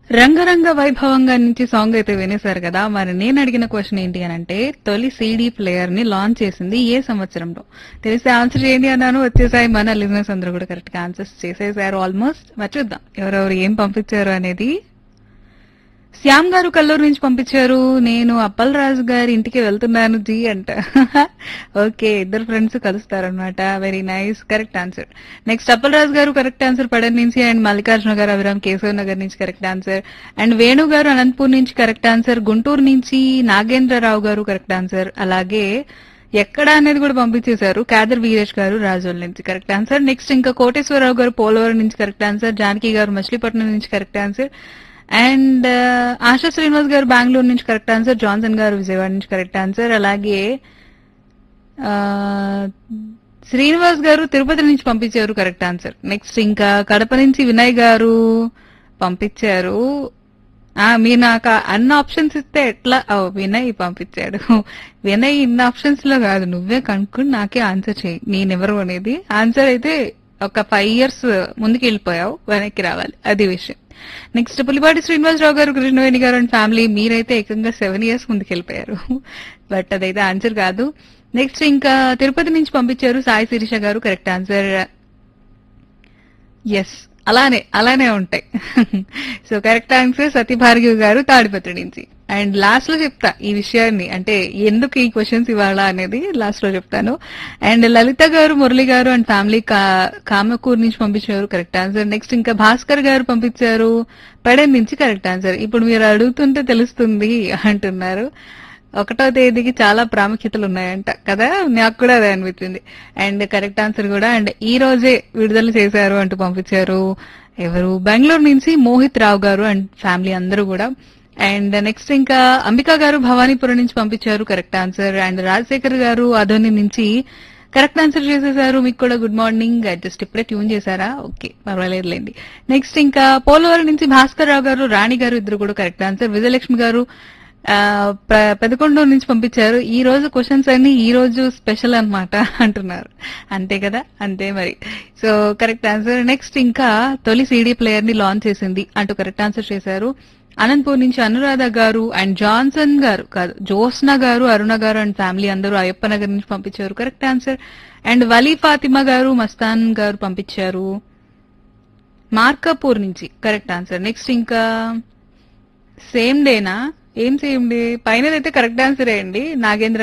రంగరంగ వైభవంగా నుంచి సాంగ్ అయితే వినేశారు కదా మరి నేను అడిగిన క్వశ్చన్ ఏంటి అని అంటే తొలి సీడీ ప్లేయర్ ని లాంచ్ చేసింది ఏ సంవత్సరంలో తెలిస్తే ఆన్సర్ చేయండి అన్నాను వచ్చేసాయి మన లిజినెస్ అందరూ కూడా కరెక్ట్ గా ఆన్సర్స్ చేసేసారు ఆల్మోస్ట్ మరి చూద్దాం ఎవరెవరు ఏం పంపించారు అనేది శ్యామ్ గారు కల్లూరు నుంచి పంపించారు నేను అప్పల్ రాజు గారి ఇంటికి వెళ్తున్నాను జీ అంట ఓకే ఇద్దరు ఫ్రెండ్స్ కలుస్తారనమాట very nice correct answer next Appal Raju garu correct answer పడన్ నుంచి అండ్ మల్లికార్జున గారు అభిరామ్ కేశవ్ నగర్ నుంచి కరెక్ట్ ఆన్సర్ అండ్ వేణు గారు అనంతపూర్ నుంచి కరెక్ట్ ఆన్సర్ గుంటూరు నుంచి నాగేంద్రరావు గారు కరెక్ట్ ఆన్సర్ అలాగే ఎక్కడ అనేది కూడా పంపించేశారు కాదర్ వీరేష్ గారు రాజోల్ నుంచి కరెక్ట్ ఆన్సర్ నెక్స్ట్ ఇంకా కోటేశ్వరరావు గారు పోలవరం నుంచి కరెక్ట్ ఆన్సర్ జానకి గారు మచిలీపట్నం నుంచి correct answer and Asha Srinivas garu Bengaluru నుంచి కరెక్ట్ ఆన్సర్ జాన్సన్ గారు విజయవాడ నుంచి కరెక్ట్ ఆన్సర్ అలాగే ఆ, శ్రీనివాస్ గారు తిరుపతి నుంచి పంపించారు కరెక్ట్ ఆన్సర్ నెక్స్ట్ ఇంకా కడప నుంచి వినయ్ గారు పంపించారు ఆ మీరు నాకు అన్ని ఆప్షన్స్ ఇస్తే ఎట్లా ఓ, వినయ్ పంపించాడు వినయ్ ఇన్ని ఆప్షన్స్ లో కాదు నువ్వే కనుక్కుని నాకే ఆన్సర్ చేయి నేనెవరు అనేది ఆన్సర్ అయితే ఒక ఫైవ్ ఇయర్స్ ముందుకు వెళ్ళిపోయావు వెనక్కి రావాలి అది విషయం నెక్స్ట్ పులిపాటి శ్రీనివాసరావు గారు కృష్ణవేణి గారు అండ్ ఫ్యామిలీ మీరైతే ఏకంగా సెవెన్ ఇయర్స్ ముందుకు వెళ్ళిపోయారు బట్ అదైతే ఆన్సర్ కాదు నెక్స్ట్ ఇంకా తిరుపతి నుంచి పంపించారు సాయి శిరీష గారు కరెక్ట్ ఆన్సర్ ఎస్ అలానే అలానే ఉంటాయి సో కరెక్ట్ ఆన్సర్ సత్యభార్గవి గారు తాడిపత్రి నుంచి అండ్ లాస్ట్ లో చెప్తా ఈ విషయాన్ని అంటే ఎందుకు ఈ క్వశ్చన్స్ ఇవాళ అనేది లాస్ట్ లో చెప్తాను అండ్ లలిత గారు మురళి గారు అండ్ ఫ్యామిలీ కామకూర్ నుంచి పంపించారు కరెక్ట్ ఆన్సర్ నెక్స్ట్ ఇంకా భాస్కర్ గారు పంపించారు పడెన్ నుంచి కరెక్ట్ ఆన్సర్ ఇప్పుడు మీరు అడుగుతుంటే తెలుస్తుంది అంటున్నారు ఒకటో తేదీకి చాలా ప్రాముఖ్యతలు ఉన్నాయంట కదా నాకు కూడా అదే అనిపించింది అండ్ కరెక్ట్ ఆన్సర్ కూడా అండ్ ఈ రోజే విడుదల చేశారు అంటూ పంపించారు ఎవరు బెంగళూరు నుంచి మోహిత్ రావు గారు అండ్ ఫ్యామిలీ అందరూ కూడా అండ్ నెక్స్ట్ ఇంకా అంబికా గారు భవానీపురం నుంచి పంపించారు కరెక్ట్ ఆన్సర్ అండ్ రాజశేఖర్ గారు అధోని నుంచి కరెక్ట్ ఆన్సర్ చేసేసారు మీకు కూడా గుడ్ మార్నింగ్ జస్ట్ ఇప్పుడే ట్యూన్ చేశారా ఓకే పర్వాలేదులేండి నెక్స్ట్ ఇంకా పోలవరం నుంచి భాస్కర్ రావు గారు రాణి గారు ఇద్దరు కూడా కరెక్ట్ ఆన్సర్ విజయలక్ష్మి గారు ఆ, ప్ర- పెదకొండూరు నుంచి పంపించారు ఈ రోజు క్వశ్చన్స్ అన్ని ఈ రోజు స్పెషల్ అన్నమాట అంటున్నారు అంతే కదా అంతే మరి సో కరెక్ట్ ఆన్సర్ నెక్స్ట్ ఇంకా తొలి సీడీ ప్లేయర్ ని లాంచ్ చేసింది అంటూ కరెక్ట్ ఆన్సర్ చేశారు అనంతపూర్ నుంచి అనురాధ గారు అండ్ జాన్సన్ గారు కాదు జోస్నా గారు అరుణ గారు అండ్ ఫ్యామిలీ అందరూ అయ్యప్ప నగర్ నుంచి పంపించారు correct answer and Vali Fatima garu Mastan garu పంపించారు మార్కాపూర్ నుంచి కరెక్ట్ ఆన్సర్ నెక్స్ట్ ఇంకా సేమ్ డేనా ఏం సేమ్ డే పైనదైతే కరెక్ట్ ఆన్సర్ అండి నాగేంద్ర